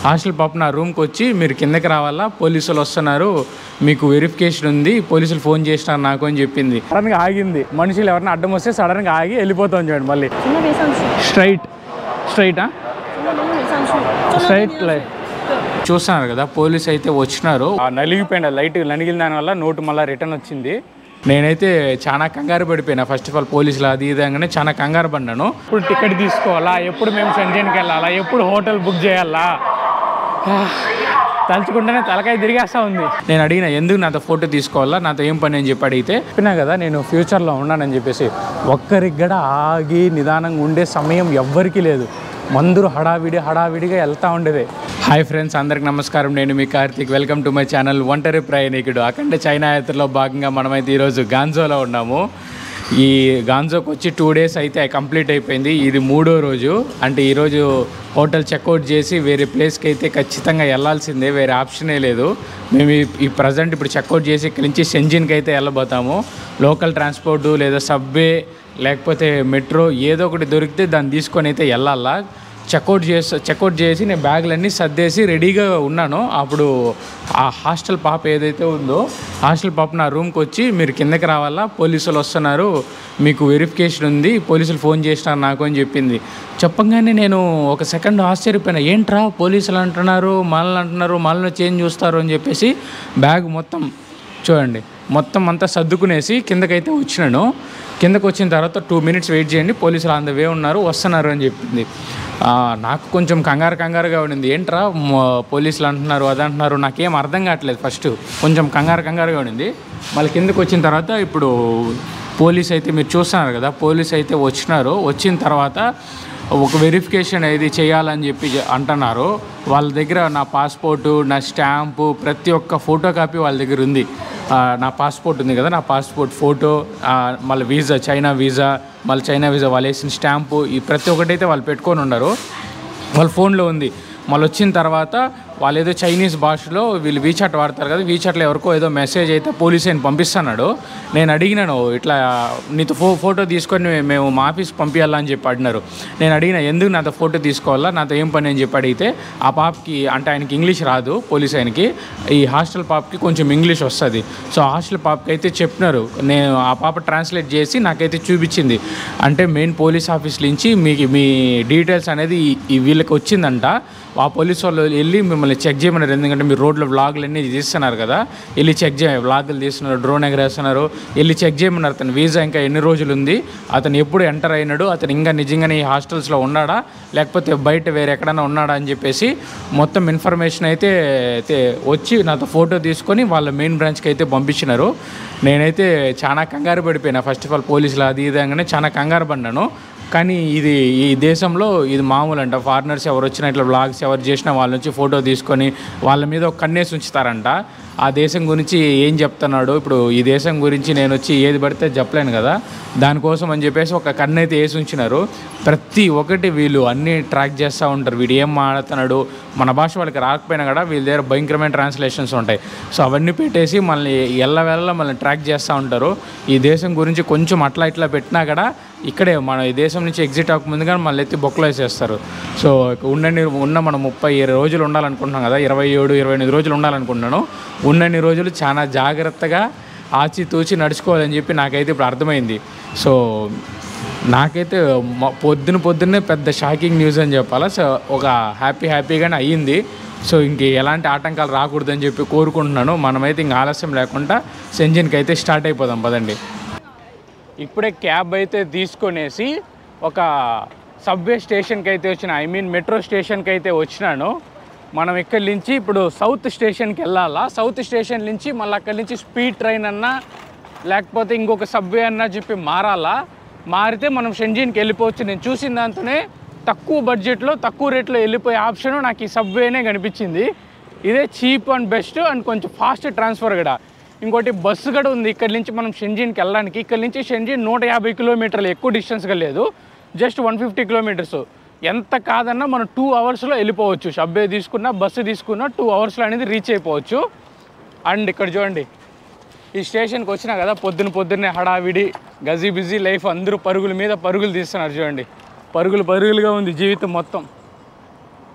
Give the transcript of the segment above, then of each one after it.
Hostel పాప నా రూమ్కి వచ్చి మీరు కిందకి రావాలా పోలీసులు వస్తున్నారు మీకు వెరిఫికేషన్ ఉంది పోలీసులు ఫోన్ చేసినారు నాకు అని చెప్పింది సడన్గా ఆగింది మనుషులు ఎవరైనా అడ్డం వస్తే సడన్గా ఆగి వెళ్ళిపోతాం చూడండి మళ్ళీ 从那边上去， స్ట్రైట్ స్ట్రైటా 从那边上去，从那 స్ట్రైట్ 边 లైట్ చూస్తున్నారు కదా పోలీస్ అయితే వచ్చినారు ఆ నలిగిపోయిన లైట్ నలిగిన దానివల్ల నోటు మళ్ళీ రిటర్న్ వచ్చింది నేనైతే చాలా కంగారు పడిపోయినా ఫస్ట్ ఆఫ్ ఆల్ పోలీసులు అది ఇది అనగానే చాలా కంగారు పడ్డాను ఇప్పుడు టికెట్ తీసుకోవాలా ఎప్పుడు మేము షెంజన్కి వెళ్ళాలా ఎప్పుడు హోటల్ బుక్ చేయాలా ఆ, తలుచుకుంటేనే తలకాయ తిరిగేస్తా ఉంది నేను అడిగిన ఎందుకు నాతో ఫోటో తీసుకోవాలా నాతో ఏం పని అని చెప్పి అడిగితే చెప్పినా కదా నేను ఫ్యూచర్లో ఉన్నానని చెప్పేసి ఒక్కరికి కూడా ఆగి నిదానంగా ఉండే సమయం ఎవ్వరికీ లేదు మందురు హడావిడి హడావిడిగా వెళ్తూ ఉండేది హాయ్ ఫ్రెండ్స్ అందరికి నమస్కారం నేను మీ Karthik welcome to my channel ఒంటరి ప్రయాణికుడు అఖండ చైనా యాత్రలో భాగంగా మనమైతే ఈరోజు గాంజోలో ఉన్నాము ఈ గాంజోకి వచ్చి టూ డేస్ అయితే కంప్లీట్ అయిపోయింది ఇది మూడో రోజు అంటే ఈరోజు హోటల్ చెక్అవుట్ చేసి వేరే ప్లేస్కి అయితే ఖచ్చితంగా వెళ్ళాల్సిందే వేరే ఆప్షనే లేదు మేము ఈ- ఈ ప్రజెంట్ ఇప్పుడు చెక్అవుట్ చేసి ఇక్కడి నుంచి సెంజిన్కి అయితే వెళ్ళబోతాము లోకల్ ట్రాన్స్పోర్టు లేదా సబ్వే లేకపోతే మెట్రో ఏదో ఒకటి దొరికితే దాన్ని తీసుకొని అయితే వెళ్ళాలా చెక్అవుట్ చేసి చెక్అవుట్ చేసి నేను బ్యాగులన్నీ సర్దేసి రెడీగా ఉన్నాను అప్పుడు ఆ హాస్టల్ పాప ఏదైతే ఉందో హాస్టల్ పాప నా రూమ్కి వచ్చి మీరు కిందకి రావాలా పోలీసులు వస్తున్నారు మీకు వెరిఫికేషన్ ఉంది పోలీసులు ఫోన్ చేసినారు నాకు అని చెప్పింది చెప్పంగానే నేను ఒక సెకండ్ ఆశ్చర్యపోయినా ఏంట్రా పోలీసులు అంటున్నారు మనల్ని అంటున్నారు మనల్ని చేంజ్ చూస్తారు అని చెప్పేసి బ్యాగ్ మొత్తం చూడండి మొత్తం అంతా సర్దుకునేసి కిందకైతే వచ్చినాను కిందకు వచ్చిన తర్వాత టూ మినిట్స్ వెయిట్ చేయండి పోలీసులు ఆన్ ద వే ఉన్నారు వస్తున్నారు అని చెప్పింది ఆ, నాకు కొంచెం కంగారు కంగారుగా ఉండింది ఏంట్రా మ- పోలీసులు అంటున్నారు అది అంటున్నారు నాకేం అర్థం కావట్లేదు ఫస్ట్ కొంచెం కంగారు కంగారుగా ఉండింది మళ్ళీ కిందకు వచ్చిన తర్వాత ఇప్పుడు పోలీస్ అయితే మీరు చూస్తున్నారు కదా పోలీస్ అయితే వచ్చినారు వచ్చిన తర్వాత ఒక వెరిఫికేషన్ ఇది చేయాలని చెప్పి చె- అంటున్నారు వాళ్ళ దగ్గర నా పాస్పోర్టు నా స్టాంపు ప్రతి ఒక్క ఫోటో కాపీ వాళ్ళ దగ్గర ఉంది ఆ, నా పాస్పోర్ట్ ఉంది కదా నా పాస్పోర్ట్ ఫోటో ఆ, మళ్ళీ వీసా చైనా వీసా మళ్ళీ చైనా వీసా వాళ్ళు వేసిన స్టాంపు ఈ ప్రతి ఒక్కటి అయితే వాళ్ళు పెట్టుకొని ఉన్నారు వాళ్ళ ఫోన్లో ఉంది మళ్ళీ వచ్చిన తర్వాత వాళ్ళు ఏదో చైనీస్ భాషలో వీళ్ళు వీచాట్ వాడతారు కదా వీచాట్లో ఎవరికో ఏదో మెసేజ్ అయితే పోలీస్ ఆయన పంపిస్తున్నాడు నేను అడిగినాను ఇట్లా నీతో ఫో ఫోటో తీసుకొని మేము మా ఆఫీస్ పంపించాలని చెప్పి అడిగినారు నేను అడిగిన ఎందుకు నాతో ఫోటో తీసుకోవాలా నాతో ఏం పని అని చెప్పి అడిగితే ఆ పాపకి అంటే ఆయనకి ఇంగ్లీష్ రాదు పోలీస్ ఆయనకి ఈ హాస్టల్ పాపకి కొంచెం ఇంగ్లీష్ వస్తుంది సో హాస్టల్ పాపకి అయితే చెప్పినారు నేను ఆ పాప ట్రాన్స్లేట్ చేసి నాకైతే చూపించింది అంటే మెయిన్ పోలీస్ ఆఫీస్ నుంచి మీకు మీ డీటెయిల్స్ అనేది ఈ- ఈ వీళ్ళకి వచ్చిందంట ఆ పోలీస్ వాళ్ళు వెళ్ళి మిమ్మల్ని చెక్ చేయమన్నారు ఎందుకంటే మీరు రోడ్లో వ్లాగులు అన్నీ తీస్తున్నారు కదా వెళ్ళి చెక్ చేయ వ్లాగులు తీస్తున్నారు డ్రోన్ ఎగరేస్తున్నారు వెళ్ళి చెక్ చేయమన్నారు అతను వీసా ఇంకా ఎన్ని రోజులు ఉంది అతను ఎప్పుడు ఎంటర్ అయినాడు అతను ఇంకా నిజంగానే ఈ హాస్టల్స్లో ఉన్నాడా లేకపోతే బయట వేరే ఎక్కడైనా ఉన్నాడా అని చెప్పేసి మొత్తం ఇన్ఫర్మేషన్ అయితే అయితే వచ్చి నాతో ఫోటో తీసుకొని వాళ్ళ మెయిన్ బ్రాంచ్కి అయితే పంపించినారు నేనైతే చాలా కంగారు పడిపోయినా ఫస్ట్ ఆఫ్ ఆల్ పోలీసులు అది ఇది అనగానే చాలా కంగారు పడినాను కానీ ఇది ఈ దేశంలో ఇది మామూలు అంట ఫారినర్స్ ఎవరు వచ్చినా ఇట్లా బ్లాగ్స్ ఎవరు చేసినా వాళ్ళ నుంచి ఫోటో తీసుకొని వాళ్ళ మీద ఒక కన్నేసి ఉంచుతారంట ఆ దేశం గురించి ఏం చెప్తున్నాడు ఇప్పుడు ఈ దేశం గురించి నేను వచ్చి ఏది పడితే చెప్పలేను కదా దానికోసం అని చెప్పేసి ఒక కన్ను అయితే వేసి ఉంచినారు ప్రతి ఒక్కటి వీళ్ళు అన్నీ ట్రాక్ చేస్తూ ఉంటారు వీడు ఏం మాడుతున్నాడు మన భాష వాళ్ళకి రాకపోయినా కూడా వీళ్ళ దగ్గర భయంకరమైన ట్రాన్స్లేషన్స్ ఉంటాయి సో అవన్నీ పెట్టేసి మనల్ని ఎల్లవెల్ల మనల్ని ట్రాక్ చేస్తూ ఉంటారు ఈ దేశం గురించి కొంచెం అట్లా ఇట్లా పెట్టినా కూడా ఇక్కడే మన ఈ దేశం నుంచి ఎగ్జిట్ అవ్వకముందు కానీ మళ్ళీ ఎత్తి బొక్కలో వేసేస్తారు సో ఉన్నన్ని ఉన్న మనం ముప్పై ఇరవై రోజులు ఉండాలనుకుంటున్నాం కదా ఇరవై ఏడు ఇరవై ఎనిమిది రోజులు ఉండాలనుకుంటున్నాను ఉన్నన్ని రోజులు చాలా జాగ్రత్తగా ఆచితూచి నడుచుకోవాలని చెప్పి నాకైతే ఇప్పుడు అర్థమైంది సో నాకైతే మ- పొద్దున పొద్దున్నే పెద్ద షాకింగ్ న్యూస్ అని చెప్పాలా సో ఒక హ్యాపీ హ్యాపీగానే అయ్యింది సో ఇంక ఎలాంటి ఆటంకాలు రాకూడదని చెప్పి కోరుకుంటున్నాను మనమైతే ఇంక ఆలస్యం లేకుండా సెంజిన్కి అయితే స్టార్ట్ అయిపోదాం పదండి ఇప్పుడే క్యాబ్ అయితే తీసుకొనేసి ఒక సబ్వే స్టేషన్కి అయితే వచ్చిన ఐ మీన్ మెట్రో స్టేషన్కి అయితే వచ్చినాను మనం ఇక్కడి నుంచి ఇప్పుడు సౌత్ స్టేషన్కి వెళ్ళాలా సౌత్ స్టేషన్ నుంచి మళ్ళీ అక్కడి నుంచి స్పీడ్ ట్రైన్ అన్నా లేకపోతే ఇంకొక సబ్వే అన్నా చెప్పి మారాలా మారితే మనం షెంజిన్కి వెళ్ళిపోవచ్చు నేను చూసిన దాంతోనే తక్కువ బడ్జెట్లో తక్కువ రేట్లో వెళ్ళిపోయే ఆప్షన్ నాకు ఈ సబ్వేనే కనిపించింది ఇదే చీప్ అండ్ బెస్ట్ అండ్ కొంచెం ఫాస్ట్ ట్రాన్స్ఫర్ కూడా ఇంకోటి బస్సు కూడా ఉంది ఇక్కడ నుంచి మనం షెంజిన్కి వెళ్ళడానికి ఇక్కడ నుంచి షెంజిన్ నూట యాభై కిలోమీటర్లు ఎక్కువ డిస్టెన్స్గా లేదు జస్ట్ వన్ ఫిఫ్టీ కిలోమీటర్స్ ఎంత కాదన్నా మనం టూ అవర్స్లో వెళ్ళిపోవచ్చు సబ్బే తీసుకున్నా బస్సు తీసుకున్నా టూ అవర్స్లో అనేది రీచ్ అయిపోవచ్చు అండ్ ఇక్కడ చూడండి ఈ స్టేషన్కి వచ్చినా కదా పొద్దున పొద్దున్నే హడావిడి గజీ బిజీ లైఫ్ అందరూ పరుగుల మీద పరుగులు తీస్తున్నారు చూడండి పరుగులు పరుగులుగా ఉంది జీవితం మొత్తం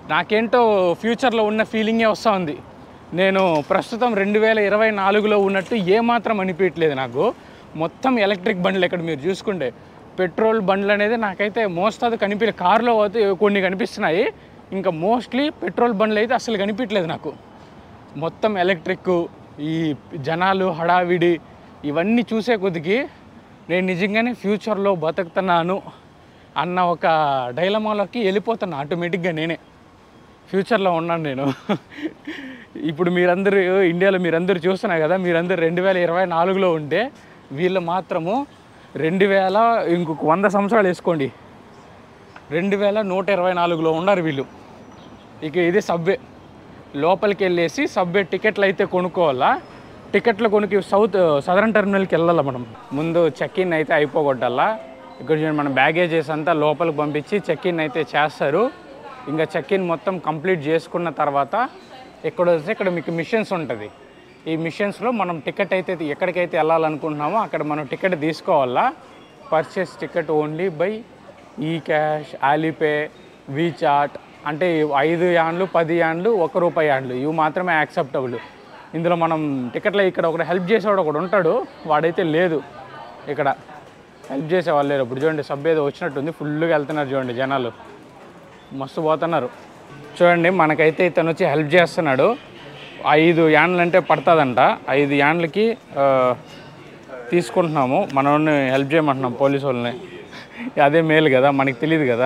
నాకేంటో ఫ్యూచర్లో ఉన్న ఫీలింగే వస్తూ ఉంది నేను ప్రస్తుతం రెండు వేల ఇరవై నాలుగులో ఉన్నట్టు ఏమాత్రం అనిపించట్లేదు నాకు మొత్తం ఎలక్ట్రిక్ బండ్లు ఇక్కడ మీరు చూసుకుంటే పెట్రోల్ బండ్లు అనేది నాకైతే మోస్తాది కనిపించే కారులో పోతే కొన్ని కనిపిస్తున్నాయి ఇంకా మోస్ట్లీ పెట్రోల్ బండ్లు అయితే అసలు కనిపించట్లేదు నాకు మొత్తం ఎలక్ట్రిక్ ఈ జనాలు హడావిడి ఇవన్నీ చూసే కొద్దికి నేను నిజంగానే ఫ్యూచర్లో బతుకుతున్నాను అన్న ఒక డైలమాలోకి వెళ్ళిపోతున్నా ఆటోమేటిక్గా నేనే ఫ్యూచర్లో ఉన్నాను నేను ఇప్పుడు మీరందరూ ఇండియాలో మీరందరూ చూస్తున్నారు కదా మీరందరూ రెండు వేల ఇరవై నాలుగులో ఉంటే వీళ్ళు మాత్రము రెండు వేల ఇంకొక వంద సంవత్సరాలు వేసుకోండి రెండు వేల నూట ఇరవై నాలుగులో ఉన్నారు వీళ్ళు ఇక ఇది సబ్వే లోపలికి వెళ్ళేసి సబ్వే టికెట్లు అయితే కొనుక్కోవాలా టికెట్లు కొనుక్కి సౌత్ సదరన్ టెర్మినల్కి వెళ్ళాలి మనం ముందు చెక్ ఇన్ అయితే అయిపోగొట్టాలా ఇక్కడ చూడండి మన బ్యాగేజెస్ అంతా లోపలికి పంపించి చెక్ ఇన్ అయితే చేస్తారు ఇంకా చెక్ ఇన్ మొత్తం కంప్లీట్ చేసుకున్న తర్వాత ఇక్కడ వచ్చి ఇక్కడ మీకు మిషన్స్ ఉంటుంది ఈ మిషన్స్లో మనం టికెట్ అయితే ఎక్కడికైతే వెళ్ళాలనుకుంటున్నామో అక్కడ మనం టికెట్ తీసుకోవాలా పర్చేస్ టికెట్ ఓన్లీ బై ఈ క్యాష్ ఆలీపే వీచాట్ అంటే ఐదు యాండ్లు పది యాండ్లు ఒక రూపాయి యాండ్లు ఇవి మాత్రమే యాక్సెప్టబుల్ ఇందులో మనం టికెట్లో ఇక్కడ ఒకటి హెల్ప్ చేసేవాడు ఒకడు ఉంటాడు వాడైతే లేదు ఇక్కడ హెల్ప్ చేసేవాళ్ళు లేరు ఇప్పుడు చూడండి సబ్ ఏదో వచ్చినట్టుంది ఫుల్గా వెళ్తున్నారు చూడండి జనాలు మస్తు పోతున్నారు చూడండి మనకైతే ఇతను వచ్చి హెల్ప్ చేస్తున్నాడు ఐదు యాండ్లు అంటే పడుతుందంట ఐదు యాండ్లకి ఆ, తీసుకుంటున్నాము మనల్ని హెల్ప్ చేయమంటున్నాం పోలీసు వాళ్ళని అదే మేలు కదా మనకి తెలియదు కదా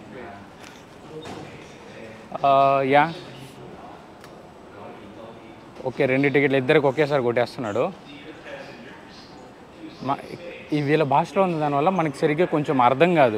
ఆ, యా ఓకే రెండు టికెట్లు ఇద్దరికి ఒకేసారి కొట్టేస్తున్నాడు మా ఈ వీళ్ళ భాషలో ఉంది దానివల్ల మనకి సరిగ్గా కొంచెం అర్థం కాదు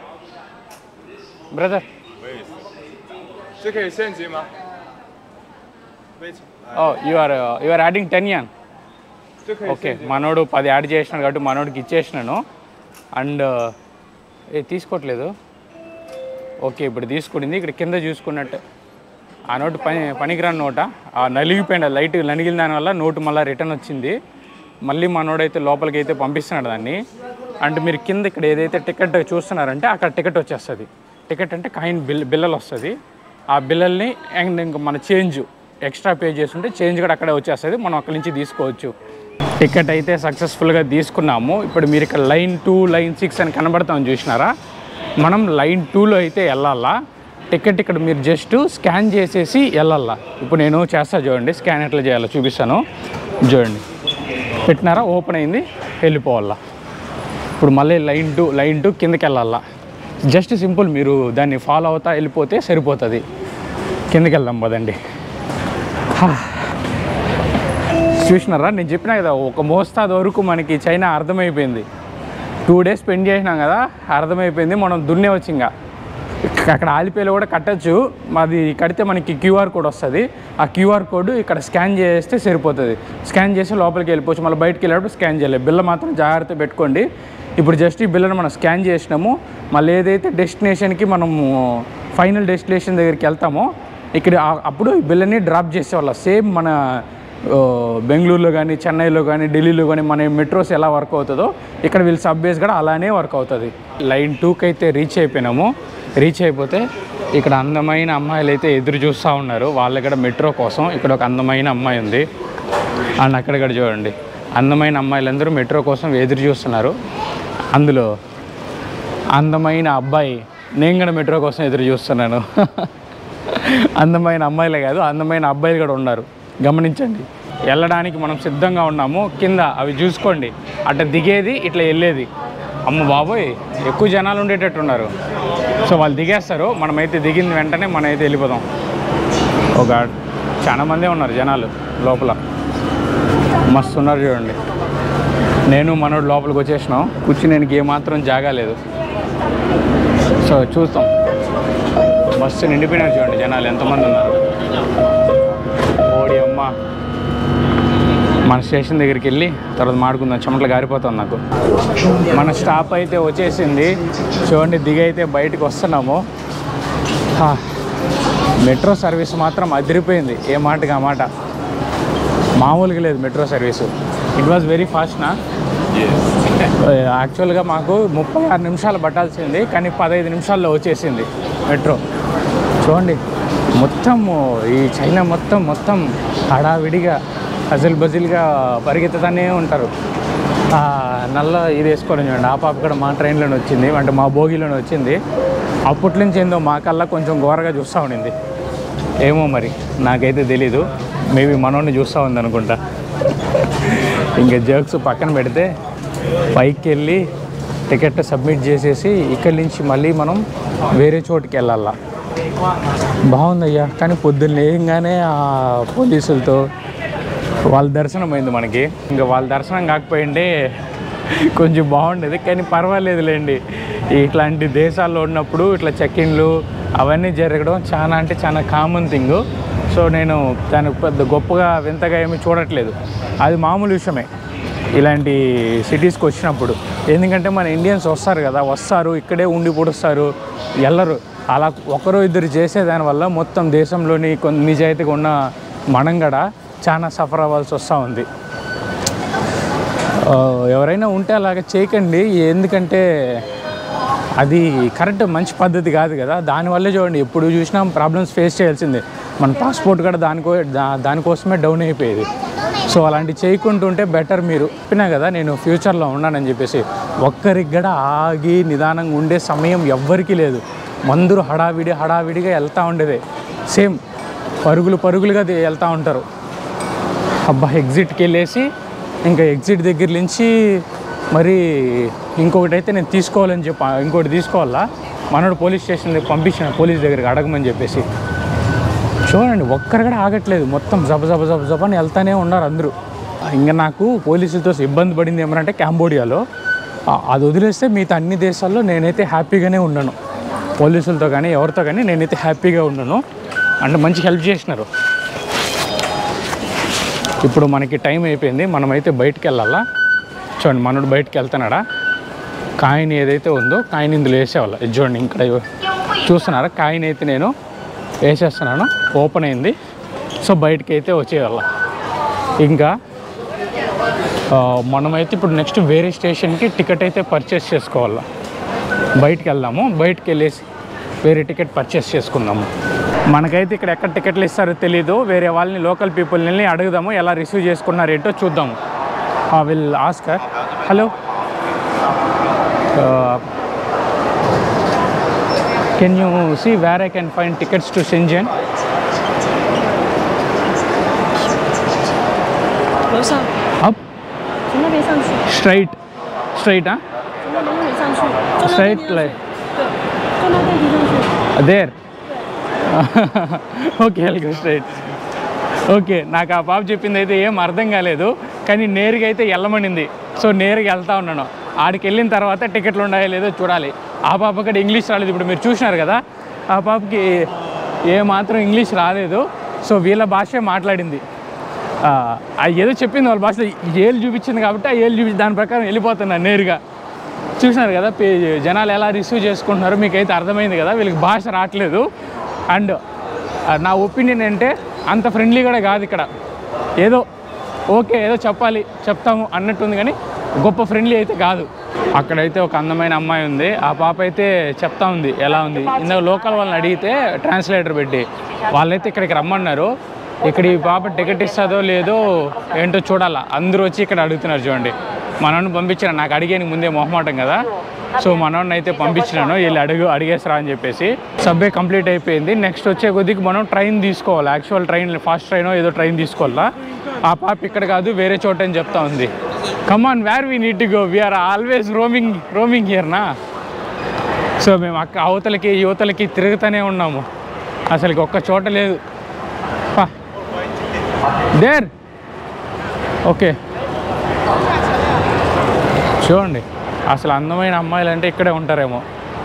బ్రదర్ 这可以现金吗？非常， ఓ you are you are adding ten yuan 这可以 okay మనోడు పది యాడ్ చేసినాడు కాబట్టి మనోడికి ఇచ్చేసినాను అండ్ ఏ తీసుకోవట్లేదు ఓకే ఇప్పుడు తీసుకుంది ఇక్కడ కింద చూసుకున్నట్టు ఆ నోటు పని పనికిరాని నోట ఆ నలిగిపోయిన లైట్ నలిగిన దానివల్ల నోటు మళ్ళీ రిటర్న్ వచ్చింది మళ్ళీ మనోడైతే లోపలికి అయితే పంపిస్తున్నాడు దాన్ని అండ్ మీరు కింద ఇక్కడ ఏదైతే టికెట్ చూస్తున్నారంటే అక్కడ టికెట్ వచ్చేస్తుంది టికెట్ అంటే కాయిన్ బిల్ బిల్లలు వస్తుంది ఆ బిల్లల్ని అండ్ ఇంకా మన చేంజ్ ఎక్స్ట్రా పే చేస్తుంటే చేంజ్ కూడా అక్కడే వచ్చేస్తుంది మనం అక్కడి నుంచి తీసుకోవచ్చు టికెట్ అయితే సక్సెస్ఫుల్గా తీసుకున్నాము ఇప్పుడు మీరు ఇక్కడ లైన్ టూ లైన్ సిక్స్ అని కనబడతాం చూసినారా మనం లైన్ టూలో అయితే వెళ్ళాలా టికెట్ ఇక్కడ మీరు జస్ట్ స్కాన్ చేసేసి వెళ్ళాలా ఇప్పుడు నేను చేస్తా చూడండి స్కాన్ ఎట్లా చేయాలో చూపిస్తాను చూడండి పెట్టినారా ఓపెన్ అయింది వెళ్ళిపోవాలా ఇప్పుడు మళ్ళీ లైన్ టూ లైన్ టూ కిందకి వెళ్ళాలా జస్ట్ సింపుల్ మీరు దాన్ని ఫాలో అవుతా వెళ్ళిపోతే సరిపోతుంది కిందకి వెళ్దాం పదండి హా. చూసినారా నేను చెప్పినా కదా ఒక మోస్తాది వరకు మనకి చైనా అర్థమైపోయింది టూ డేస్ స్పెండ్ చేసినాం కదా అర్థమైపోయింది మనం దున్నే వచ్చి ఇంకా అక్కడ ఆలిపేలో కూడా కట్టచ్చు అది కడితే మనకి క్యూఆర్ కోడ్ వస్తుంది ఆ క్యూఆర్ కోడ్ ఇక్కడ స్కాన్ చేస్తే సరిపోతుంది స్కాన్ చేసి లోపలికి వెళ్ళిపోవచ్చు మళ్ళీ బయటికి వెళ్ళేటప్పుడు స్కాన్ చేయలేదు బిల్ల మాత్రం జాగ్రత్త పెట్టుకోండి ఇప్పుడు జస్ట్ ఈ బిల్లను మనం స్కాన్ చేసినాము మళ్ళీ ఏదైతే డెస్టినేషన్కి మనము ఫైనల్ డెస్టినేషన్ దగ్గరికి వెళ్తామో ఇక్కడ ఆ- అప్పుడు ఈ బిల్లని డ్రాప్ చేసేవాళ్ళ సేమ్ మన ఓ, బెంగళూరులో కానీ చెన్నైలో కానీ ఢిల్లీలో కానీ మన మెట్రోస్ ఎలా వర్క్ అవుతుందో ఇక్కడ వీళ్ళు సబ్బేస్ కూడా అలానే వర్క్ అవుతుంది లైన్ టూకి అయితే రీచ్ అయిపోయినాము రీచ్ అయిపోతే ఇక్కడ అందమైన అమ్మాయిలు అయితే ఎదురు చూస్తూ ఉన్నారు వాళ్ళ కూడా మెట్రో కోసం ఇక్కడ ఒక అందమైన అమ్మాయి ఉంది అండ్ అక్కడ కూడా చూడండి అందమైన అమ్మాయిలందరూ మెట్రో కోసం ఎదురు చూస్తున్నారు అందులో అందమైన అబ్బాయి నేను కూడా మెట్రో కోసం ఎదురు చూస్తున్నాను అందమైన అమ్మాయిలే కాదు అందమైన అబ్బాయిలు కూడా ఉన్నారు గమనించండి వెళ్ళడానికి మనం సిద్ధంగా ఉన్నాము కింద అవి చూసుకోండి అట్లా దిగేది ఇట్లా వెళ్ళేది అమ్మ బాబోయ్ ఎక్కువ జనాలు ఉండేటట్టు ఉన్నారు సో వాళ్ళు దిగేస్తారు మనమైతే దిగిన వెంటనే మనం అయితే వెళ్ళిపోదాం ఒక చాలా మందే ఉన్నారు జనాలు లోపల మస్తు ఉన్నారు చూడండి నేను మనోడు లోపలికి వచ్చేసినాం కూర్చునేనికి ఏమాత్రం జాగా లేదు సో చూస్తాం బస్సు నిండిపోయినారు చూడండి జనాలు ఎంతమంది ఉన్నారు ఓడి అమ్మ మన స్టేషన్ దగ్గరికి వెళ్ళి తర్వాత మాడుకుందాం చెమటలు గారిపోతాం నాకు మన స్టాప్ అయితే వచ్చేసింది చూడండి దిగి అయితే బయటకు వస్తున్నాము హా, మెట్రో సర్వీస్ మాత్రం అదిరిపోయింది ఏ మాటకి ఆ మాట మామూలుగా లేదు metro service it was very ఫాస్ట్నా యాక్చువల్గా మాకు ముప్పై ఆరు నిమిషాలు పట్టాల్సింది కానీ పదహైదు నిమిషాల్లో వచ్చేసింది మెట్రో చూడండి మొత్తం ఈ చైనా మొత్తం మొత్తం హడావిడిగా అజల్ బజిల్గా పరిగెత్తుతూనే ఉంటారు ఆ నల్ల ఇది వేసుకోవడం చూడండి ఆ పాప కూడా మా ట్రైన్లోనే వచ్చింది అంటే మా భోగిలోనే వచ్చింది అప్పటి నుంచి ఏందో మా కల్లా కొంచెం ఘోరగా చూస్తూ ఉండింది ఏమో మరి నాకైతే తెలీదు మేబీ మనోడిని చూస్తూ ఉంది అనుకుంటా ఇంకా జర్క్స్ పక్కన పెడితే పైకి వెళ్ళి టికెట్ సబ్మిట్ చేసేసి ఇక్కడి నుంచి మళ్ళీ మనం వేరే చోటుకి వెళ్ళాలా బాగుందయ్యా కానీ పొద్దున్న లేయంగానే ఆ పోలీసులతో వాళ్ళ దర్శనం అయింది మనకి ఇంకా వాళ్ళ దర్శనం కాకపోయింటే కొంచెం బాగుండేది కానీ పర్వాలేదులేండి ఇట్లాంటి దేశాల్లో ఉన్నప్పుడు ఇట్లా చెక్ ఇన్లు అవన్నీ జరగడం చాలా అంటే చాలా కామన్ థింగ్ సో నేను దానికి పెద్ద గొప్పగా వింతగా ఏమీ చూడట్లేదు అది మామూలు విషయమే ఇలాంటి సిటీస్కి వచ్చినప్పుడు ఎందుకంటే మన ఇండియన్స్ వస్తారు కదా వస్తారు ఇక్కడే ఉండి పొడుస్తారు వెళ్ళరు అలా ఒకరు ఇద్దరు చేసేదాని వల్ల మొత్తం దేశంలోని కొన్ని నిజాయితీగా ఉన్న మనం కూడా చాలా సఫర్ అవ్వాల్సి వస్తూ ఉంది ఆ, ఎవరైనా ఉంటే అలాగ చేయకండి ఎందుకంటే అది కరెక్ట్ మంచి పద్ధతి కాదు కదా దానివల్లే చూడండి ఎప్పుడు చూసినా ప్రాబ్లమ్స్ ఫేస్ చేయాల్సిందే మన పాస్పోర్ట్ కూడా దానికో దా దానికోసమే డౌన్ అయిపోయేది సో అలాంటి చేయకుండా ఉంటే బెటర్ మీరు చెప్పినా కదా నేను ఫ్యూచర్లో ఉన్నానని చెప్పేసి ఒక్కరికి కూడా ఆగి నిదానంగా ఉండే సమయం ఎవ్వరికీ లేదు మందురు హడావిడి హడావిడిగా వెళ్తూ ఉండేదే సేమ్ పరుగులు పరుగులుగా ది- వెళ్తూ ఉంటారు అబ్బా ఎగ్జిట్కి వెళ్ళేసి ఇంకా ఎగ్జిట్ దగ్గర నుంచి మరి ఇంకొకటి అయితే నేను తీసుకోవాలని చెప్పి ఇంకోటి తీసుకోవాలా మనోడు పోలీస్ స్టేషన్ దగ్గర పంపించిన పోలీస్ దగ్గరికి అడగమని చెప్పేసి చూడండి ఒక్కరు కూడా ఆగట్లేదు మొత్తం జబ జబ జబ జబ అని వెళ్తానే ఉన్నారు అందరూ ఇంకా నాకు పోలీసులతో ఇబ్బంది పడింది ఏమనంటే కాంబోడియాలో ఆ- అది వదిలేస్తే మిగతా అన్ని దేశాల్లో నేనైతే హ్యాపీగానే ఉన్నాను పోలీసులతో కానీ ఎవరితో కానీ నేనైతే హ్యాపీగా ఉన్నాను అంటే మంచి హెల్ప్ చేసినారు ఇప్పుడు మనకి టైం అయిపోయింది మనమైతే బయటికి వెళ్ళాలా చూడండి మనోడు బయటికి వెళ్తున్నాడా కాయిన్ ఏదైతే ఉందో కాయిన్ ఇందులో వేసేవాళ్ళ ఇది చూడండి ఇక్కడ చూస్తున్నారా కాయిన్ అయితే నేను వేసేస్తున్నాను ఓపెన్ అయింది సో బయటికి అయితే వచ్చేయాల ఇంకా ఆ, మనమైతే ఇప్పుడు నెక్స్ట్ వేరే స్టేషన్కి టికెట్ అయితే పర్చేస్ చేసుకోవాలా బయటికి వెళ్దాము బయటికి వెళ్ళేసి వేరే టికెట్ పర్చేస్ చేసుకుందాము మనకైతే ఇక్కడ ఎక్కడ టికెట్లు ఇస్తారో తెలీదు వేరే వాళ్ళని లోకల్ పీపుల్ని అడుగుదాము ఎలా రిసీవ్ చేసుకున్నారు ఏంటో చూద్దాము will ask her hello can you see where I can find tickets to Shenzhen 楼上， up 从那边上去， straight స్ట్రైటా 从那边上去，就那 straight 电梯上 like 去，对，就那电梯上去。 there okay welcome straight okay నాకు ఆ పాప చెప్పింది అయితే ఏం అర్థం కాలేదు కానీ నేరుగా అయితే వెళ్ళమనింది సో నేరుగా వెళ్తా ఉన్నాను ఆడికి వెళ్ళిన తర్వాత టికెట్లు ఉన్నాయో లేదో చూడాలి ఆ పాప కూడా ఇంగ్లీష్ రాలేదు ఇప్పుడు మీరు చూసినారు కదా ఆ పాపకి ఏ మాత్రం ఇంగ్లీష్ రాలేదు సో వీళ్ళ భాషే మాట్లాడింది ఆ, ఆ ఏదో చెప్పింది వాళ్ళ భాషలో ఏళ్ళు చూపించింది కాబట్టి ఆ ఏళ్ళు చూపించి దాని ప్రకారం వెళ్ళిపోతున్నాను నేరుగా చూసినారు కదా పే జనాలు ఎలా రిసీవ్ చేసుకుంటున్నారో మీకైతే అర్థమైంది కదా వీళ్ళకి భాష రావట్లేదు అండ్ నా ఒపీనియన్ అంటే అంత ఫ్రెండ్లీ కూడా కాదు ఇక్కడ ఏదో ఓకే ఏదో చెప్పాలి చెప్తాము అన్నట్టుంది కానీ గొప్ప ఫ్రెండ్లీ అయితే కాదు అక్కడైతే ఒక అందమైన అమ్మాయి ఉంది ఆ పాప అయితే చెప్తా ఉంది ఎలా ఉంది ఇందాక లోకల్ వాళ్ళని అడిగితే ట్రాన్స్లేటర్ పెట్టి వాళ్ళైతే ఇక్కడికి రమ్మన్నారు ఇక్కడ ఈ పాప టికెట్ ఇస్తుందో లేదో ఏంటో చూడాలా అందరూ వచ్చి ఇక్కడ అడుగుతున్నారు చూడండి మనోడిని పంపించిన నాకు అడిగేనికి ముందే మొహమాటం కదా సో మనోడిని అయితే పంపించినాను వీళ్ళు అడుగు అడిగేసరా అని చెప్పేసి సబ్వే కంప్లీట్ అయిపోయింది నెక్స్ట్ వచ్చే కొద్దికి మనం ట్రైన్ తీసుకోవాలి యాక్చువల్ ట్రైన్ ఫాస్ట్ ట్రైన్ ఏదో ట్రైన్ తీసుకోవాలా ఆ పాప ఇక్కడ కాదు వేరే చోట అని చెప్తా ఉంది come on where we need to go we are always roaming roaming హియర్నా సో మేము అక్క అవతలకి యువతలకి తిరుగుతూనే ఉన్నాము అసలుకి ఒక్క చోట లేదు పా దేర్ ఓకే చూడండి అసలు అందమైన అమ్మాయిలు అంటే ఇక్కడే ఉంటారేమో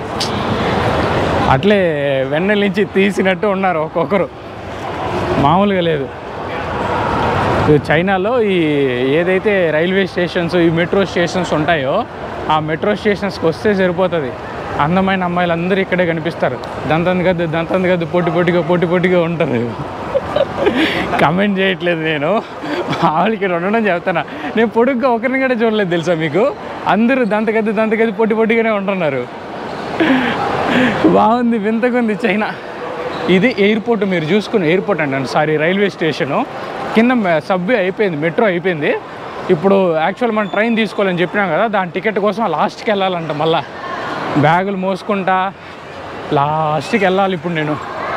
అట్లే వెన్నెల నుంచి తీసినట్టు ఉన్నారు ఒక్కొక్కరు మామూలుగా లేదు ఈ చైనాలో ఈ ఏదైతే రైల్వే స్టేషన్స్ ఈ మెట్రో స్టేషన్స్ ఉంటాయో ఆ మెట్రో స్టేషన్స్కి వస్తే సరిపోతుంది అందమైన అమ్మాయిలు అందరూ ఇక్కడే కనిపిస్తారు దంతంది గద్దు దంతంది గద్దు పోటీ పోటీగా పోటీ పోటీగా ఉంటారు కమెంట్ చేయట్లేదు నేను మామూలు ఇక్కడ ఉండడం చెప్తాను నేను పొడుగ్గా ఒకరిని కూడా చూడలేదు తెలుసా మీకు అందరూ దంతగద్ది దంతగద్ది పోటీ పోటీగానే ఉంటున్నారు బాగుంది వింతగా ఉంది చైనా ఇది ఎయిర్పోర్ట్ మీరు చూసుకుని ఎయిర్పోర్ట్ అండి సారీ రైల్వే స్టేషను కింద సబ్వే అయిపోయింది మెట్రో అయిపోయింది ఇప్పుడు యాక్చువల్ మనం ట్రైన్ తీసుకోవాలని చెప్పినాం కదా దాని టికెట్ కోసం లాస్ట్కి వెళ్ళాలంట మళ్ళా బ్యాగులు మోసుకుంటా లాస్ట్కి వెళ్ళాలి ఇప్పుడు నేను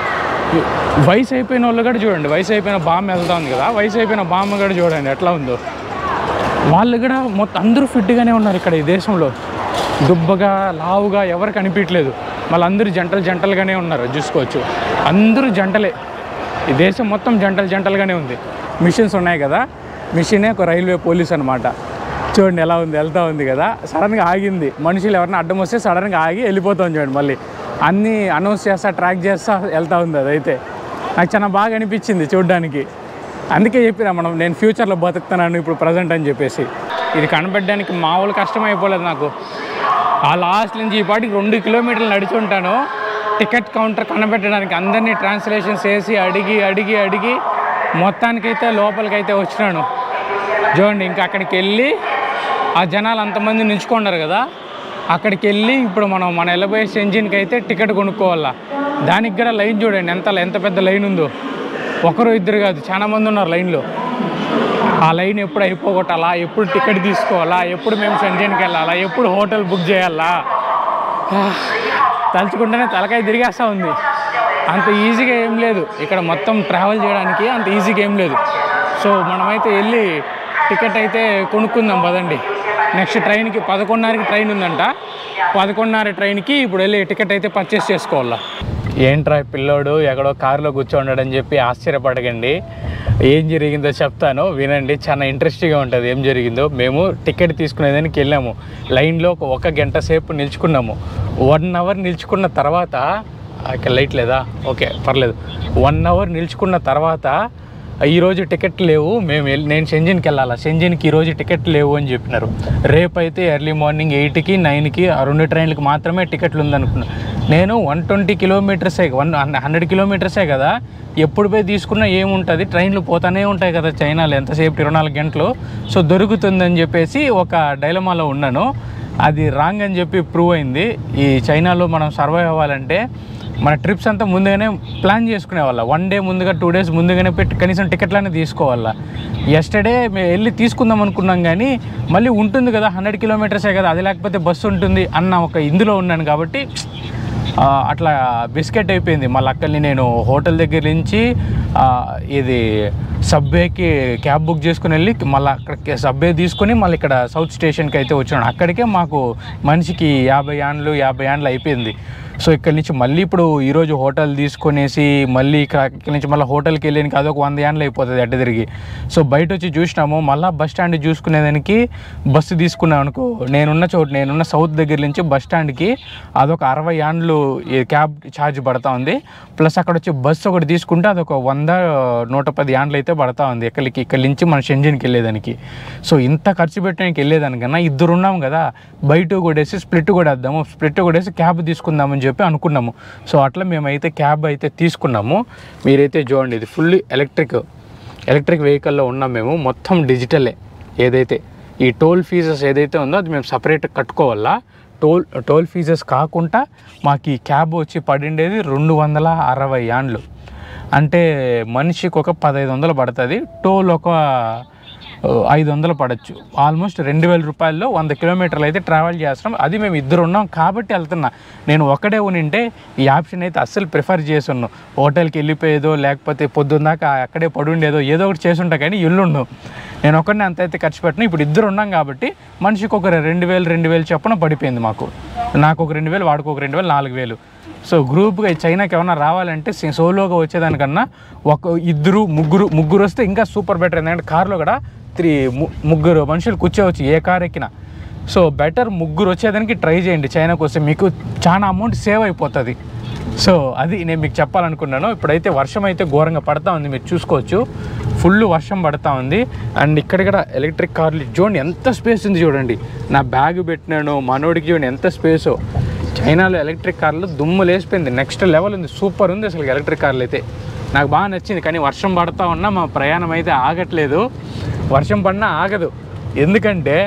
వయసు అయిపోయిన వాళ్ళు కూడా చూడండి వయసు అయిపోయిన బామ్మ వెళ్తా ఉంది కదా వయసు అయిపోయిన బామ్మ కూడా చూడండి ఎట్లా ఉందో వాళ్ళు కూడా మొత్తం అందరూ ఫిట్గానే ఉన్నారు ఇక్కడ ఈ దేశంలో దుబ్బగా లావుగా ఎవరు కనిపించలేదు మళ్ళీ అందరూ జంటలు జంటలుగానే ఉన్నారు చూసుకోవచ్చు అందరూ జంటలే ఈ దేశం మొత్తం జంటలు జంటలుగానే ఉంది మిషన్స్ ఉన్నాయి కదా మిషనే ఒక రైల్వే పోలీస్ అనమాట చూడండి ఎలా ఉంది వెళ్తా ఉంది కదా సడన్గా ఆగింది మనుషులు ఎవరైనా అడ్డం వస్తే సడన్గా ఆగి వెళ్ళిపోతాం చూడండి మళ్ళీ అన్నీ అనౌన్స్ చేస్తా ట్రాక్ చేస్తా వెళ్తా ఉంది అదైతే నాకు చాలా బాగా అనిపించింది చూడడానికి అందుకే చెప్పిన మనం నేను ఫ్యూచర్లో బతుకుతున్నాను ఇప్పుడు ప్రజెంట్ అని చెప్పేసి ఇది కనబడడానికి మామూలు కష్టం అయిపోలేదు నాకు ఆ లాస్ట్ నుంచి ఈ పాటికి రెండు కిలోమీటర్లు నడిచి ఉంటాను టికెట్ కౌంటర్ కనబెట్టడానికి అందరినీ ట్రాన్స్లేషన్స్ వేసి అడిగి అడిగి అడిగి మొత్తానికైతే లోపలికైతే వచ్చినాను చూడండి ఇంకా అక్కడికి వెళ్ళి ఆ జనాలు అంతమంది నిల్చుకున్నారు కదా అక్కడికి వెళ్ళి ఇప్పుడు మనం మన వెళ్ళబోయే సెంజిన్కి అయితే టికెట్ కొనుక్కోవాలా దానికి కూడా లైన్ చూడండి ఎంత ఎంత పెద్ద లైన్ ఉందో ఒకరు ఇద్దరు కాదు చాలా మంది ఉన్నారు లైన్లో ఆ లైన్ ఎప్పుడు అయిపోగొట్టాలా ఎప్పుడు టికెట్ తీసుకోవాలా ఎప్పుడు మేము సెంజన్కి వెళ్ళాలా ఎప్పుడు హోటల్ బుక్ చేయాలా ఆ, తలుచుకుంటేనే తలకాయ తిరిగేస్తూ ఉంది అంత ఈజీగా ఏం లేదు ఇక్కడ మొత్తం ట్రావెల్ చేయడానికి అంత ఈజీగా ఏం లేదు సో మనమైతే వెళ్ళి టికెట్ అయితే కొనుక్కుందాం పదండి నెక్స్ట్ ట్రైన్కి పదకొండున్నరకి ట్రైన్ ఉందంట పదకొండున్నర ట్రైన్కి ఇప్పుడు వెళ్ళి టికెట్ అయితే పర్చేస్ చేసుకోవాలా ఏంట్రా ఈ పిల్లోడు ఎక్కడో కారులో కూర్చోండని చెప్పి ఆశ్చర్యపడకండి ఏం జరిగిందో చెప్తాను వినండి చాలా ఇంట్రెస్టింగ్గా ఉంటుంది ఏం జరిగిందో మేము టికెట్ తీసుకునేదానికి వెళ్ళాము లైన్లో ఒక ఒక గంట సేపు నిల్చుకున్నాము వన్ అవర్ నిల్చుకున్న తర్వాత ఆ, ఇక్కడ లైట్ లేదా ఓకే పర్లేదు వన్ అవర్ నిల్చుకున్న తర్వాత ఈరోజు టికెట్ లేవు మేము వెళ్ళి నేను షెంజిన్కి వెళ్ళాలా షెంజిన్కి ఈరోజు టికెట్ లేవు అని చెప్పినారు రేపు అయితే ఎర్లీ మార్నింగ్ ఎయిట్కి నైన్కి ఆ రెండు ట్రైన్లకు మాత్రమే టికెట్లు ఉందనుకున్నా నేను వన్ ట్వంటీ కిలోమీటర్సే వన్ హండ్రెడ్ కిలోమీటర్సే కదా ఎప్పుడు పోయి తీసుకున్నా ఏముంటుంది ట్రైన్లు పోతానే ఉంటాయి కదా చైనాలో ఎంతసేపు ఇరవై నాలుగు గంటలు సో దొరుకుతుందని చెప్పేసి ఒక డైలమాలో ఉన్నాను అది రాంగ్ అని చెప్పి ప్రూవ్ అయింది ఈ చైనాలో మనం సర్వైవ్ అవ్వాలంటే మన ట్రిప్స్ అంతా ముందుగానే ప్లాన్ చేసుకునే వాళ్ళ వన్ డే ముందుగా టూ డేస్ ముందుగానే పెట్టి కనీసం టికెట్లనే తీసుకోవాలా ఎస్టర్డే మేము వెళ్ళి తీసుకుందాం అనుకున్నాం కానీ మళ్ళీ ఉంటుంది కదా హండ్రెడ్ కిలోమీటర్సే కదా అది లేకపోతే బస్సు ఉంటుంది అన్న ఒక ఇందులో ఉన్నాను కాబట్టి ఆ, అట్లా బిస్కెట్ అయిపోయింది మళ్ళీ అక్కడిని నేను హోటల్ దగ్గర నుంచి ఆ, ఇది సబ్వేకి క్యాబ్ బుక్ చేసుకుని వెళ్ళి మళ్ళీ అక్కడ సబ్వే తీసుకొని మళ్ళీ ఇక్కడ సౌత్ స్టేషన్కి అయితే వచ్చినాను అక్కడికే మాకు మనిషికి యాభై యాండ్లు యాభై యాండ్లు అయిపోయింది సో ఇక్కడి నుంచి మళ్ళీ ఇప్పుడు ఈరోజు హోటల్ తీసుకొనేసి మళ్ళీ ఇక్కడ ఇక్కడి నుంచి మళ్ళీ హోటల్కి వెళ్ళడానికి అదొక వంద యాండ్లు అయిపోతుంది అడ్డ తిరిగి సో బయట వచ్చి చూసినాము మళ్ళీ బస్ స్టాండ్ చూసుకునేదానికి బస్సు తీసుకున్నాం అనుకో నేనున్న చోటు నేనున్న సౌత్ దగ్గర నుంచి బస్ స్టాండ్కి అదొక అరవై యాండ్లు ఈ క్యాబ్ ఛార్జ్ పడతా ఉంది ప్లస్ అక్కడ వచ్చి బస్సు ఒకటి తీసుకుంటే అదొక వంద నూట పది యాండ్లు అయితే పడతా ఉంది ఎక్కడికి ఇక్కడి నుంచి మన షెంజిన్కి వెళ్ళేదానికి సో ఇంత ఖర్చు పెట్టడానికి వెళ్ళేదానికన్నా ఇద్దరు ఉన్నాం కదా బయట కొడేసి స్ప్లిట్ కొడేద్దాము స్ప్లిట్ కొడేసి క్యాబ్ తీసుకుందామని చెప్పి అనుకున్నాము సో అట్లా మేమైతే క్యాబ్ అయితే తీసుకున్నాము మీరైతే చూడండి ఇది ఫుల్లీ ఎలక్ట్రిక్ ఎలక్ట్రిక్ వెహికల్లో ఉన్నాం మేము మొత్తం డిజిటలే ఏదైతే ఈ టోల్ ఫీజెస్ ఏదైతే ఉందో అది మేము సపరేట్ కట్టుకోవాలా టోల్ టోల్ ఫీజెస్ కాకుండా మాకు ఈ క్యాబ్ వచ్చి పడిండేది రెండు వందల అరవై యాండ్లు అంటే మనిషికి ఒక పదహైదు వందలు పడుతుంది టోల్ ఒక ఆ, ఐదు వందలు పడచ్చు ఆల్మోస్ట్ రెండు వేల రూపాయల్లో వంద కిలోమీటర్లు అయితే ట్రావెల్ చేస్తున్నాం అది మేము ఇద్దరు ఉన్నాం కాబట్టి వెళ్తున్నా నేను ఒకడే ఉనింటే ఈ ఆప్షన్ అయితే అస్సలు ప్రిఫర్ చేస్తున్నాను హోటల్కి వెళ్ళిపోయేదో లేకపోతే పొద్దున్నాక అక్కడే పడుండేదో ఏదో ఒకటి చేసుంటా కానీ ఇల్లుండు నేను ఒకరిని అంత అయితే ఖర్చు పెట్టిన ఇప్పుడు ఇద్దరు ఉన్నాం కాబట్టి మనిషికి ఒక రెండు వేలు రెండు వేలు చొప్పున పడిపోయింది మాకు నాకు ఒక రెండు వేలు వాడికి ఒక రెండు వేలు నాలుగు వేలు సో గ్రూప్గా చైనాకి ఏమైనా రావాలంటే సి- సోలోగా వచ్చేదానికన్నా ఒక ఇద్దరు ముగ్గురు ముగ్గురు వస్తే ఇంకా సూపర్ బెటర్ ఎందుకంటే కార్లో కూడా త్రీ ము- ముగ్గురు మనుషులు కూర్చోవచ్చు ఏ కార్ ఎక్కినా సో బెటర్ ముగ్గురు వచ్చేదానికి ట్రై చేయండి చైనాకు వస్తే మీకు చాలా అమౌంట్ సేవ్ అయిపోతుంది సో అది నేను మీకు చెప్పాలనుకున్నాను ఇప్పుడైతే వర్షం అయితే ఘోరంగా పడతా ఉంది మీరు చూసుకోవచ్చు ఫుల్ వర్షం పడతా ఉంది అండ్ ఇక్కడ కూడా ఎలక్ట్రిక్ కార్లు చూడండి ఎంత స్పేస్ ఉంది చూడండి నా బ్యాగ్ పెట్టినాను మనోడికి చూడండి ఎంత స్పేసో చైనాలో ఎలక్ట్రిక్ కార్లు దుమ్ము లేసిపోయింది నెక్స్ట్ లెవెల్ ఉంది సూపర్ ఉంది అసలు ఎలక్ట్రిక్ కార్లు అయితే నాకు బాగా నచ్చింది కానీ వర్షం పడతా ఉన్నా మా ప్రయాణం అయితే ఆగట్లేదు వర్షం పడినా ఆగదు ఎందుకంటే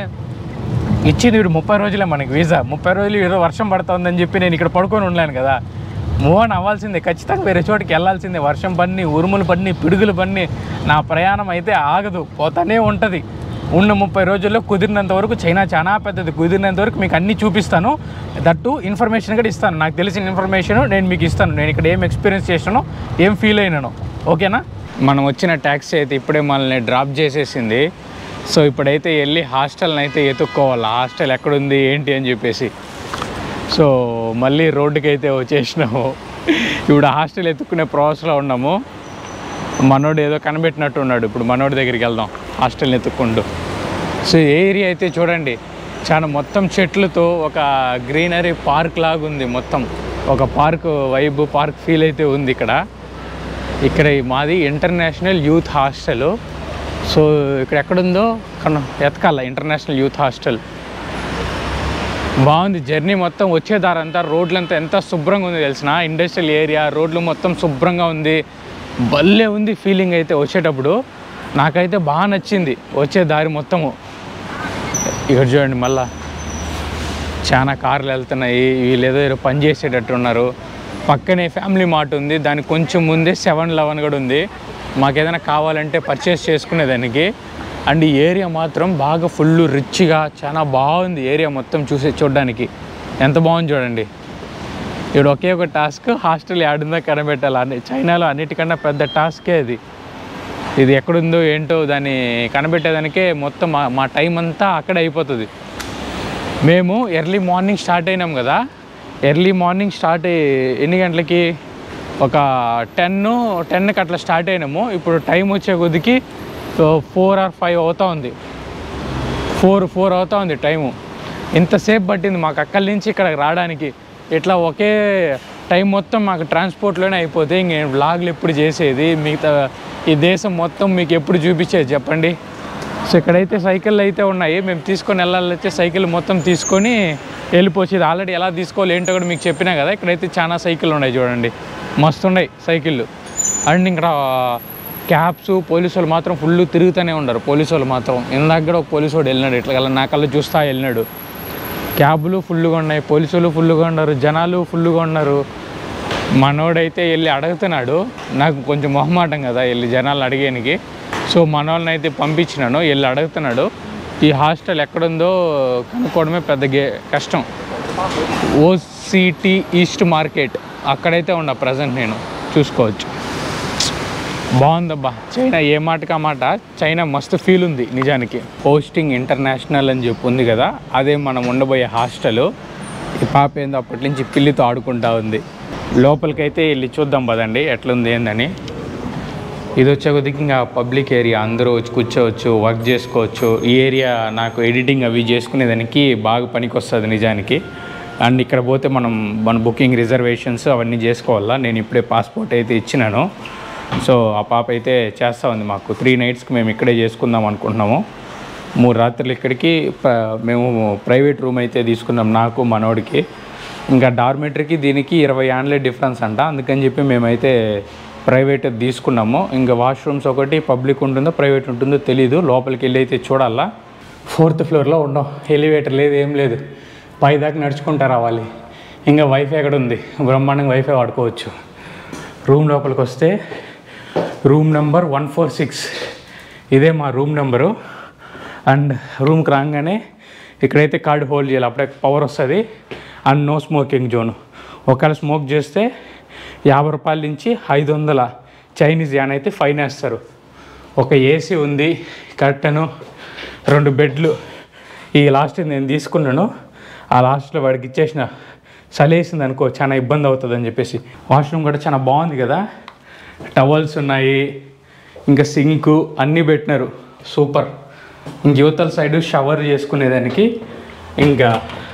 ఇచ్చింది వీడు ముప్పై రోజులే మనకి వీసా ముప్పై రోజులు ఏదో వర్షం పడుతుందని చెప్పి నేను ఇక్కడ పడుకొని ఉండలేను కదా మూవ్ ఆన్ అవ్వాల్సిందే ఖచ్చితంగా వేరే చోటికి వెళ్ళాల్సిందే వర్షం పడిని ఉరుములు పడిని పిడుగులు పడిని నా ప్రయాణం అయితే ఆగదు పోతానే ఉంటుంది ఉన్న ముప్పై రోజుల్లో కుదిరినంత వరకు చైనా చాలా పెద్దది కుదిరినంత వరకు మీకు అన్నీ చూపిస్తాను దట్టు ఇన్ఫర్మేషన్ కూడా ఇస్తాను నాకు తెలిసిన ఇన్ఫర్మేషన్ నేను మీకు ఇస్తాను నేను ఇక్కడ ఏం ఎక్స్పీరియన్స్ చేసినానో ఏం ఫీల్ అయినానో ఓకేనా మనం వచ్చిన ట్యాక్సీ అయితే ఇప్పుడే మనల్ని డ్రాప్ చేసేసింది సో ఇప్పుడైతే వెళ్ళి హాస్టల్ని అయితే ఎత్తుక్కోవాలి హాస్టల్ ఎక్కడుంది ఏంటి అని చెప్పేసి సో మళ్ళీ రోడ్డుకి అయితే వచ్చేసినాము ఇప్పుడు హాస్టల్ ఎత్తుక్కునే ప్రాసెస్లో ఉన్నాము మనోడు ఏదో కనిపెట్టినట్టు ఉన్నాడు ఇప్పుడు మనోడి దగ్గరికి వెళ్దాం హాస్టల్ని ఎత్తుక్కుంటూ సో ఏ ఏరియా అయితే చూడండి చాలా మొత్తం చెట్లతో ఒక గ్రీనరీ పార్క్ లాగా ఉంది మొత్తం ఒక పార్క్ వైబ్ పార్క్ ఫీల్ అయితే ఉంది ఇక్కడ ఇక్కడ ఈ మాది ఇంటర్నేషనల్ యూత్ హాస్టల్ సో ఇక్కడ ఎక్కడుందో కన ఎతకాల ఇంటర్నేషనల్ యూత్ హాస్టల్ బాగుంది జర్నీ మొత్తం వచ్చే దారంతా రోడ్లంతా ఎంత శుభ్రంగా ఉంది తెలిసిన ఇండస్ట్రియల్ ఏరియా రోడ్లు మొత్తం శుభ్రంగా ఉంది భలే ఉంది ఫీలింగ్ అయితే వచ్చేటప్పుడు నాకైతే బాగా నచ్చింది వచ్చే దారి మొత్తము ఇక్కడ చూడండి మళ్ళా చాలా కార్లు వెళ్తున్నాయి వీళ్ళు ఏదో ఏదో పని చేసేటట్టు ఉన్నారు పక్కనే ఫ్యామిలీ మార్ట్ ఉంది దానికి కొంచెం ముందే సెవెన్ లెవెన్ కూడా ఉంది మాకు ఏదైనా కావాలంటే పర్చేస్ చేసుకునేదానికి అండ్ ఈ ఏరియా మాత్రం బాగా ఫుల్ రిచ్గా చాలా బాగుంది ఏరియా మొత్తం చూసి చూడడానికి ఎంత బాగుంది చూడండి ఇక్కడ ఒకే ఒక టాస్క్ హాస్టల్ ఆడుందో కనిపెట్టాలి అన్ని చైనాలో అన్నిటికన్నా పెద్ద టాస్కే అది ఇది ఎక్కడుందో ఏంటో దాన్ని కనిపెట్టేదానికే మొత్తం మా మా టైం అంతా అక్కడే అయిపోతుంది మేము ఎర్లీ మార్నింగ్ స్టార్ట్ అయినాం కదా ఎర్లీ మార్నింగ్ స్టార్ట్ అయ్యి- ఎన్ని గంటలకి ఒక టెన్ టెన్కి అట్లా స్టార్ట్ అయినాము ఇప్పుడు టైం వచ్చే కొద్దికి ఫోర్ ఆర్ ఫైవ్ అవుతా ఉంది ఫోర్ ఫోర్ అవుతా ఉంది టైము ఇంతసేపు పట్టింది మాకు అక్కడి నుంచి ఇక్కడ రావడానికి ఇట్లా ఒకే టైం మొత్తం మాకు ట్రాన్స్పోర్ట్లోనే అయిపోతే ఇంక వ్లాగ్లు ఎప్పుడు చేసేది మిగతా ఈ దేశం మొత్తం మీకు ఎప్పుడు చూపించేది చెప్పండి సో ఇక్కడైతే సైకిళ్ళు అయితే ఉన్నాయి మేము తీసుకొని వెళ్ళాలైతే సైకిల్ మొత్తం తీసుకొని వెళ్ళిపోచేది ఆల్రెడీ ఎలా తీసుకోవాలి ఏంటో కూడా మీకు చెప్పినా కదా ఇక్కడైతే చాలా సైకిళ్ళు ఉన్నాయి చూడండి మస్తు ఉన్నాయి సైకిళ్ళు అండ్ ఇక్కడ క్యాబ్స్ పోలీసు వాళ్ళు మాత్రం ఫుల్ తిరుగుతూనే ఉండరు పోలీసు వాళ్ళు మాత్రం ఇందాక కూడా ఒక పోలీసు వాడు వెళ్ళినాడు ఇట్లా కల్లా నా కళ్ళు చూస్తా వెళ్ళినాడు క్యాబులు ఫుల్గా ఉన్నాయి పోలీసులు ఫుల్గా ఉన్నారు జనాలు ఫుల్గా ఉన్నారు మనోడైతే వెళ్ళి అడుగుతున్నాడు నాకు కొంచెం మొహమాటం కదా వెళ్ళి జనాలు అడిగేనికి సో మనోళ్ళని అయితే పంపించినాను వెళ్ళి అడుగుతున్నాడు ఈ హాస్టల్ ఎక్కడుందో కనుక్కోవడమే పెద్ద గే కష్టం ఓసిటీ ఈస్ట్ మార్కెట్ అక్కడైతే ఉన్నా ప్రజెంట్ నేను చూసుకోవచ్చు బాగుందబ్బా చైనా ఏ మాటకి ఆ మాట చైనా మస్తు ఫీల్ ఉంది నిజానికి పోస్టింగ్ ఇంటర్నేషనల్ అని చెప్పి ఉంది కదా అదే మనం ఉండబోయే హాస్టల్ ఈ పాప ఏందో అప్పటి నుంచి పిల్లితో ఆడుకుంటా ఉంది లోపలికైతే వెళ్ళి చూద్దాం పదండి ఎట్లుంది ఏందని ఇది వచ్చే కొద్దికి ఇంకా పబ్లిక్ ఏరియా అందరూ వచ్చి కూర్చోవచ్చు వర్క్ చేసుకోవచ్చు ఈ ఏరియా నాకు ఎడిటింగ్ అవి చేసుకునేదానికి బాగా పనికి వస్తుంది నిజానికి అండ్ ఇక్కడ పోతే మనం మన బుకింగ్ రిజర్వేషన్స్ అవన్నీ చేసుకోవాలా నేను ఇప్పుడే పాస్పోర్ట్ అయితే ఇచ్చినాను సో ఆ పాప అయితే చేస్తూ ఉంది మాకు త్రీ నైట్స్కి మేము ఇక్కడే చేసుకుందాం అనుకుంటున్నాము మూడు రాత్రులు ఇక్కడికి ప- మేము ప్రైవేట్ రూమ్ అయితే తీసుకున్నాం నాకు మనోడికి ఇంకా డార్మెటరీకి దీనికి ఇరవై ఆన్లే డిఫరెన్స్ అంట అందుకని చెప్పి మేమైతే ప్రైవేట్ తీసుకున్నాము ఇంకా వాష్రూమ్స్ ఒకటి పబ్లిక్ ఉంటుందో ప్రైవేట్ ఉంటుందో తెలీదు లోపలికి వెళ్ళి అయితే చూడాలా ఫోర్త్ ఫ్లోర్లో ఉన్నాం ఎలివేటర్ లేదు ఏం లేదు పై దాకా నడుచుకుంటా రావాలి ఇంకా వైఫై ఎక్కడ ఉంది బ్రహ్మాండంగా వైఫై వాడుకోవచ్చు రూమ్ లోపలికి వస్తే room number one four six ఇదే మా రూమ్ నెంబరు అండ్ రూమ్కి రాగానే ఇక్కడైతే కార్డు హోల్డ్ చేయాలి అప్పుడే పవర్ వస్తుంది అండ్ నో స్మోకింగ్ జోన్ ఒకవేళ స్మోక్ చేస్తే యాభై రూపాయల నుంచి ఐదు వందల చైనీస్ యాన్ అయితే ఫైన్ వేస్తారు ఒక ఏసీ ఉంది కర్టను రెండు బెడ్లు ఈ లాస్ట్ నేను తీసుకున్నాను ఆ లాస్ట్లో వాడికి ఇచ్చేసిన చలేసింది అనుకో చాలా ఇబ్బంది అవుతుంది అని చెప్పేసి వాష్రూమ్ కూడా చాలా బాగుంది కదా టవల్స్ ఉన్నాయి ఇంకా సింకు అన్నీ పెట్టినారు సూపర్ ఇంక యువతల సైడ్ షవర్ చేసుకునేదానికి ఇంకా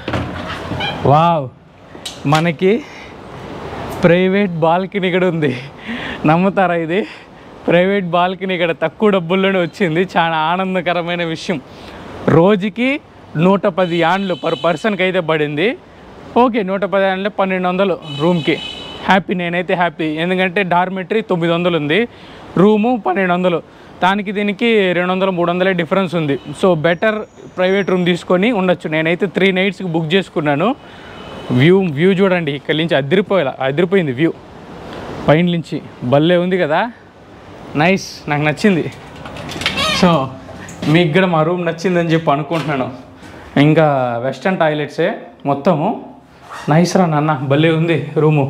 వావ్ మనకి ప్రైవేట్ బాల్కనీ ఇక్కడ ఉంది నమ్ముతారా ఇది ప్రైవేట్ బాల్కనీ ఇక్కడ తక్కువ డబ్బుల్లోనే వచ్చింది చాలా ఆనందకరమైన విషయం రోజుకి నూట పది యాండ్లు పర్ పర్సన్కి అయితే పడింది ఓకే నూట పది యాండ్లు పన్నెండు వందలు రూమ్కి హ్యాపీ నేనైతే హ్యాపీ ఎందుకంటే డార్మెటరీ తొమ్మిది వందలు ఉంది రూము పన్నెండు వందలు దానికి దీనికి రెండు వందలు మూడు వందలే డిఫరెన్స్ ఉంది సో బెటర్ ప్రైవేట్ రూమ్ తీసుకొని ఉండొచ్చు నేనైతే త్రీ నైట్స్కి బుక్ చేసుకున్నాను వ్యూ వ్యూ చూడండి ఇక్కడి నుంచి అదిరిపోయేలా అదిరిపోయింది వ్యూ పైన నుంచి భలే ఉంది కదా నైస్ నాకు నచ్చింది సో మీకు కూడా మా రూమ్ నచ్చిందని చెప్పి అనుకుంటున్నాను ఇంకా వెస్టర్న్ టాయిలెట్సే మొత్తము నైస్ రా నాన్న భలే ఉంది రూము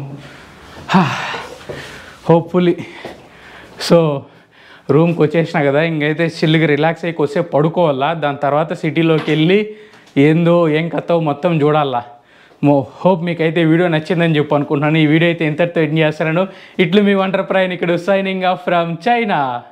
హోప్ఫుల్లీ సో రూమ్కి వచ్చేసిన కదా ఇంకైతే చిల్లుగా రిలాక్స్ అయ్యి కొద్దిసేపు పడుకోవాలా దాని తర్వాత సిటీలోకి వెళ్ళి ఏందో ఏం కథో మొత్తం చూడాలా మో హోప్ మీకైతే వీడియో నచ్చిందని చెప్పి అనుకుంటున్నాను ఈ వీడియో అయితే ఇంతటితో ఎండ్ చేస్తున్నాను ఇట్లు మీ వంటర్ ప్రయాణికుడు సైనింగ్ ఆఫ్ ఫ్రమ్ చైనా